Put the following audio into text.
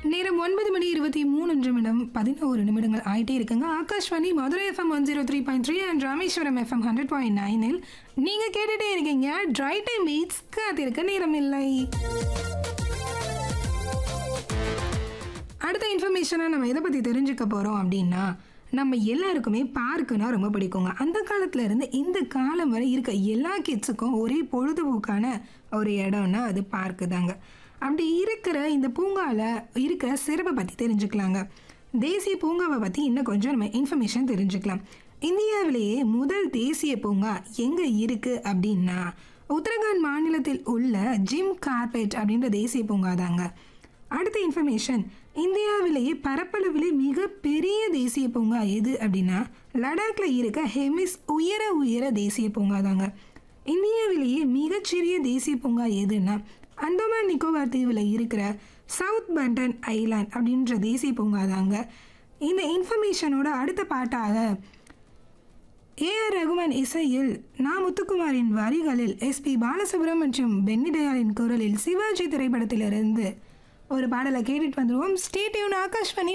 நேரம் ஒன்பது மணி இருபத்தி மூணு நிமிடம் பதினோரு நிமிடங்கள் ஆயிட்டே இருக்குங்க Akashvani Madurai FM one zero three point three and Rameswaram FM hundred point நைனில் நீங்கள் கேட்டுட்டே இருக்கீங்க ட்ரை டைம் மீட்ஸ் காத்திருக்க நேரம் இல்லை அடுத்த இன்ஃபர்மேஷனை நம்ம எதை பற்றி தெரிஞ்சுக்க போகிறோம் அப்படின்னா நம்ம எல்லாருக்குமே பார்க்குனா ரொம்ப பிடிக்குங்க அந்த காலத்துல இருந்து இந்த காலம் வரை இருக்க எல்லா கிட்ஸுக்கும் ஒரே பொழுதுபோக்கான ஒரு இடம்னா அது பார்க்கு தாங்க அப்படி இருக்கிற இந்த பூங்காவில் இருக்கிற சிறப்பை பற்றி தெரிஞ்சுக்கலாங்க தேசிய பூங்காவை பற்றி இன்னும் கொஞ்சம் நம்ம இன்ஃபர்மேஷன் தெரிஞ்சுக்கலாம் இந்தியாவிலேயே முதல் தேசிய பூங்கா எங்கே இருக்குது அப்படின்னா உத்தரகாண்ட் மாநிலத்தில் உள்ள ஜிம் கார்பெட் அப்படின்ற தேசிய பூங்கா தாங்க அடுத்த இன்ஃபர்மேஷன் இந்தியாவிலேயே பரப்பளவிலே மிக பெரிய தேசிய பூங்கா எது அப்படின்னா லடாக்ல இருக்க ஹெமிஸ் உயர உயர தேசிய பூங்கா தாங்க இந்தியாவிலேயே மிகச்சிறிய தேசிய பூங்கா எதுன்னா அந்தமான் நிக்கோபார் தீவில் இருக்கிற சவுத் பண்டன் ஐலாண்ட் அப்படின்ற தேசிய பூங்கா தாங்க இந்த இன்ஃபர்மேஷனோட அடுத்த பாட்டாக ஏஆர் ரகுமான் இசையில் நா முத்துக்குமாரின் வரிகளில் எஸ்பி பாலசுப்ரமணியம் மற்றும் பென்னி தயாளின் குரலில் சிவாஜி திரைப்படத்திலிருந்து ஒரு பாடலை கேட்டுட்டு வந்துருவோம் ஸ்டேட்யூன் ஆகாஷ்வாணி